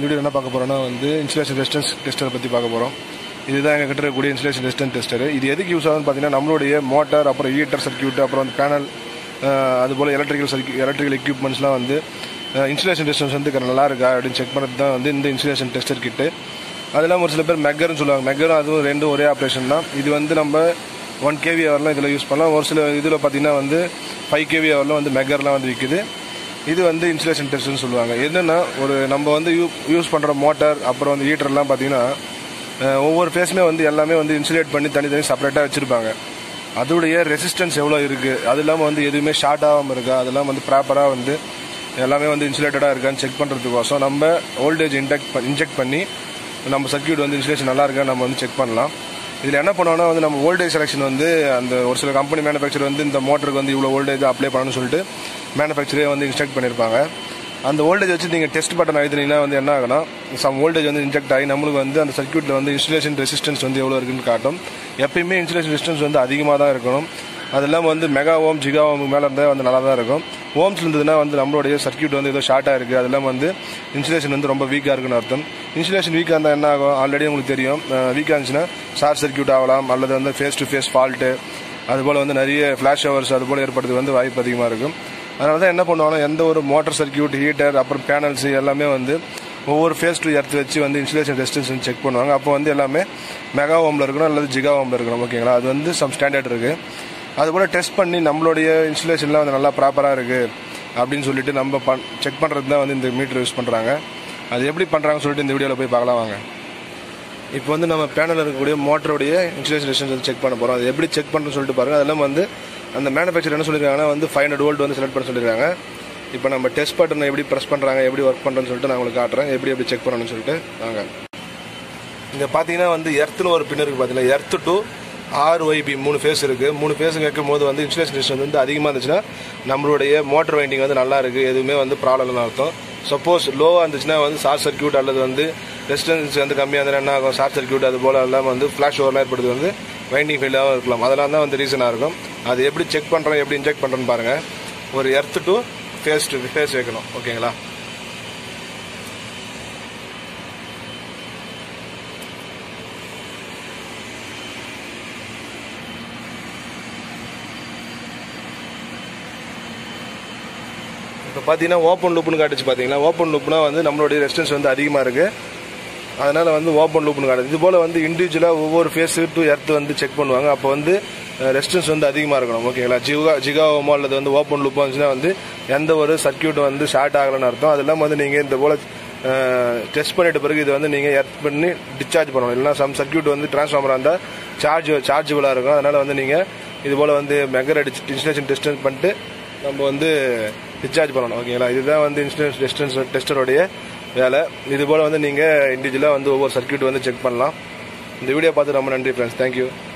video என்ன பார்க்க போறோம்னா வந்து இன்சுலேஷன் ரெசிஸ்டன்ஸ் டெஸ்டரை பற்றி பார்க்க போகிறோம் இதுதான் எங்கள் கிட்ட இருக்கக்கூடிய இன்சுலேஷன் ரெசிஸ்டன்ஸ் டெஸ்டர் இது எதுக்கு யூஸ் ஆகுதுன்னு பார்த்தீங்கன்னா நம்மளுடைய மோட்டார் அப்புறம் ஹீட்டர் சர்க்கியூட் அப்புறம் வந்து பேனல் அதுபோல் எலக்ட்ரிக்கல் சர்க்கியூ எலக்ட்ரிக்கல் எக்யூப்மெண்ட்ஸ்லாம் வந்து இன்சுலேஷன் ரெசிஸ்டன்ஸ் வந்து நல்லா இருக்கா அப்படின்னு செக் பண்ணுறது தான் வந்து இந்த இன்சுலேஷன் டெஸ்டர் கிட்டு அது இல்லாமல் ஒரு சில பேர் மெக்கர்னு சொல்லுவாங்க மெக்கரும் அதுவும் ரெண்டும் ஒரே ஆப்ரேஷன் தான் இது வந்து நம்ம ஒன் கேவி ஹவர்லாம் இதில் யூஸ் பண்ணலாம் ஒரு சில இதில் பார்த்தீங்கன்னா வந்து ஃபைவ் கேவி ஹவர்லாம் வந்து மெக்கர்லாம் வந்து விற்குது இது வந்து இன்சுலேஷன் டெஸ்ட்னு சொல்லுவாங்க என்னென்னா ஒரு நம்ம வந்து யூ யூஸ் பண்ணுற மோட்டார் அப்புறம் வந்து ஹீட்டர்லாம் பார்த்தீங்கன்னா அஹ், ஒவ்வொரு ஃபேஸுமே வந்து எல்லாமே வந்து இன்சுலேட் பண்ணி தனித்தனி செப்பரேட்டாக வச்சுருப்பாங்க அதோடைய ரெசிஸ்டன்ஸ் எவ்வளோ இருக்குது அது இல்லாமல் வந்து எதுவுமே ஷார்ட் ஆகாமல் இருக்கா அதெல்லாம் வந்து ப்ராப்பராக வந்து எல்லாமே வந்து இன்சுலேட்டடாக இருக்கான்னு செக் பண்ணுறதுக்கோசம் நம்ம வோல்டேஜ் இன்டெக்ட் இன்ஜெக்ட் பண்ணி நம்ம சர்க்கியூட் வந்து இன்சுலேஷன் நல்லா இருக்கான்னு நம்ம வந்து செக் பண்ணலாம் இதில் என்ன பண்ணுவோம்னா வந்து நம்ம வோல்டேஜ் செலெக்ஷன் வந்து அந்த ஒரு சில கம்பெனி மேனுஃபேக்சர் வந்து இந்த மோட்டருக்கு வந்து இவ்வளோ வோல்டேஜ் அப்ளை பண்ணணும்னு சொல்லிட்டு மேனுஃபேக்சரே வந்து இன்ஸ்ட்ரக்ட் பண்ணியிருப்பாங்க அந்த வோல்டேஜ் வச்சு நீங்கள் டெஸ்ட் பட்டன் அழுத்தினீங்கன்னா வந்து என்ன ஆகும்னா சம் வோல்டேஜ் வந்து இன்ஜெக்ட் ஆகி நம்மளுக்கு வந்து அந்த சர்க்கியூட்டில் வந்து இன்சுலேஷன் ரெசிஸ்டன்ஸ் வந்து எவ்வளோ இருக்குன்னு காட்டும் எப்பயுமே இன்சுலேஷன் ரெசிஸ்டன்ஸ் வந்து அதிகமாக தான் இருக்கணும் அது இல்லாமல் வந்து மெகா ஓம் ஜிகா ஓம் மேலே இருந்தால் வந்து நல்லா தான் இருக்கும் ஓம்ஸ் இருந்ததுன்னா வந்து நம்மளுடைய சர்க்கியூட் வந்து ஏதோ ஷார்ட்டாக இருக்குது அது இல்லாமல் வந்து இன்சுலேஷன் வந்து ரொம்ப வீக்காக இருக்குன்னு அர்த்தம் இன்சுலேஷன் வீக்காக இருந்தால் என்ன ஆகும் ஆல்ரெடி உங்களுக்கு தெரியும் வீக்காக இருந்துச்சுன்னா ஷார்ட் சர்க்கியூட் ஆகலாம் அல்லது வந்து ஃபேஸ் டு ஃபேஸ் ஃபால்ட்டு அதுபோல் வந்து நிறைய ஃப்ளாஷ் ஹவர்ஸ் அதுபோல் ஏற்படுறது வந்து வாய்ப்பு அதிகமாக இருக்கும் அதனால தான் என்ன பண்ணுவாங்கன்னா எந்த ஒரு மோட்டார் சர்க்கியூட் ஹீட்டர் அப்புறம் பேனல்ஸ் எல்லாமே வந்து ஒவ்வொரு ஃபேஸ் டு எர்த் வச்சு வந்து இன்சுலேஷன் ரெசிஸ்டன்ஸ் வந்து செக் பண்ணுவாங்க அப்போ வந்து எல்லாமே மெகா ஓமில் இருக்கணும் அல்லது ஜிகா ஓமில் இருக்கணும் ஓகேங்களா அது வந்து சம் ஸ்டாண்டர்ட் இருக்குது அதுபோல் டெஸ்ட் பண்ணி நம்மளுடைய இன்சுலேஷன்லாம் வந்து நல்லா ப்ராப்பராக இருக்குது அப்படின்னு சொல்லிட்டு நம்ம பண் செக் பண்ணுறது தான் வந்து இந்த மீட்டர் யூஸ் பண்ணுறாங்க அது எப்படி பண்ணுறாங்கன்னு சொல்லிட்டு இந்த வீடியோவில் போய் பார்க்கலாம் வாங்க இப்போ வந்து நம்ம பேனலில் இருக்கக்கூடிய மோட்டருடைய இன்சுலேஷன் ரெசிஸ்டன்ஸ் செக் பண்ண போகிறோம் அது எப்படி செக் பண்ணுறதுன்னு சொல்லிட்டு பாருங்கள் அதெல்லாம் வந்து அந்த மேனுஃபேக்சர் என்ன சொல்லியிருக்காங்கன்னா வந்து ஃபைவ் ஹண்ட்ரட் வோல்ட் வந்து செலக்ட் பண்ண சொல்லியிருக்காங்க இப்போ நம்ம டெஸ்ட் பட்டனை எப்படி ப்ரெஸ் பண்ணுறாங்க எப்படி ஒர்க் பண்ணுறேன்னு சொல்லிட்டு நான் உங்களுக்கு காட்டுறேன் எப்படி எப்படி செக் பண்ணணும்னு சொல்லிட்டு வாங்க இங்கே பார்த்தீங்கன்னா வந்து எர்த்துன்னு ஒரு பின் இருக்குது பார்த்தீங்கன்னா எர்த்து டு ஆர்ஒய்பி மூணு ஃபேஸ் இருக்குது மூணு ஃபேஸ் கேட்கும் போது வந்து இன்சுலேஷன் ரெசிஸ்டன்ஸ் வந்து அதிகமாக இருந்துச்சுன்னா நம்மளுடைய மோட்டர் வைண்டிங் வந்து நல்லா இருக்குது எதுவுமே வந்து ப்ராப்ளம்னு அர்த்தம் சப்போஸ் லோவாக இருந்துச்சுன்னா வந்து ஷார்ட் சர்க்கியூட் அல்லது வந்து ரெசிஸ்டன்ஸ் வந்து கம்மியாக இருந்தால் என்ன ஆகும் ஷார்ட் சர்க்கியூட் அது போல் எல்லாம் வந்து ஃப்ளாஷ் ஓவர்லாம் ஏற்படுது வந்து வைண்டிங் ஃபெயிலாகவும் இருக்கலாம் அதெல்லாம் தான் வந்து ரீசனாக இருக்கும் அது எப்படி செக் பண்ணுறோம் எப்படி இன்ஜெக்ட் பண்ணுறோன்னு பாருங்கள் ஒரு earth to phase to phase வைக்கணும் ஓகேங்களா இப்போ பார்த்தீங்கன்னா ஓப்பன் லூப்னு காட்டுச்சு பார்த்தீங்களா ஓப்பன் லூப்னா வந்து நம்மளுடைய ரெசிஸ்டன்ஸ் வந்து அதிகமாக இருக்குது அதனால் வந்து ஓப்பன் லூப்னு காட்டுது இது போல் வந்து இண்டிவிஜுவலாக ஒவ்வொரு ஃபேஸ் டு எர்த் வந்து செக் பண்ணுவாங்க அப்போ வந்து ரெசிஸ்டன்ஸ் வந்து அதிகமாக இருக்கணும் ஓகேங்களா ஜிகா ஜிகாவோமோ அல்லது வந்து ஓப்பன் லூப்போ இருந்துச்சுன்னா வந்து எந்த ஒரு சர்க்கியூட் வந்து ஷார்ட் ஆகலைன்னு அர்த்தம் அது இல்லாமல் வந்து நீங்கள் இந்த போல் டெஸ்ட் பண்ணிட்ட பிறகு இது வந்து நீங்கள் எர்த் பண்ணி டிஸ்சார்ஜ் பண்ணணும் இல்லைனா சம் சர்க்கியூட் வந்து டிரான்ஸ்ஃபார்மராக இருந்தால் சார்ஜ் சார்ஜபிளாக இருக்கும் அதனால் வந்து நீங்கள் இது போல் வந்து மெகர் அடிச்சு இன்ஸ்டலேஷன் டெஸ்ட் பண்ணிட்டு நம்ம வந்து டிஸ்சார்ஜ் பண்ணணும் ஓகேங்களா இதுதான் வந்து இன்ஸ்டன்ஸ் டெஸ்டன்ஸ் டெஸ்டருடைய வேலை இது போல் வந்து நீங்கள் இண்டிவிஜுவலாக வந்து ஒவ்வொரு சர்க்கியூட் வந்து செக் பண்ணலாம் இந்த வீடியோ பார்த்து ரொம்ப நன்றி ஃப்ரெண்ட்ஸ் தேங்க்யூ